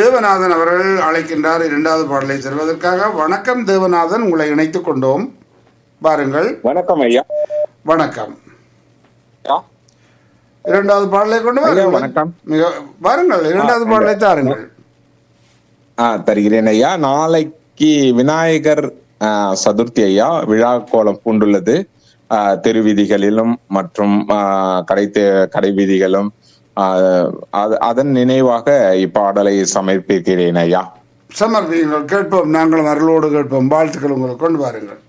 தேவநாதன் அவர்கள் அழைக்கின்றார் இரண்டாவது பாடலை தருவதற்காக வணக்கம் தேவநாதன் உங்களை இணைத்துக் கொண்டோம் பாருங்கள் வணக்கம் ஐயா வணக்கம் ஐயா, இரண்டாவது பாடலை கொண்டு ஐயா, வாருங்கள் வணக்கம். மிக வாருங்கள் இரண்டாவது ஆ, பாடலை தாருங்கள் ஆ தருகிறேன் ஐயா நாளைக்கு விநாயகர் ஆ, சதுர்த்தி ஐயா விழா கோலம் பூண்டுள்ளது ஆ, தெரு வீதிகளிலும் மற்றும் ஆ, கடை தெ- கடை வீதிகளும் ஆ, அது- அதன் நினைவாக இப்பாடலை சமர்ப்பிக்கிறேன் ஐயா சமர்ப்பியுங்கள் கேட்போம் நாங்களும் அருளோடு கேட்போம் வாழ்த்துக்கள் உங்களுக்கு கொண்டு வாருங்கள்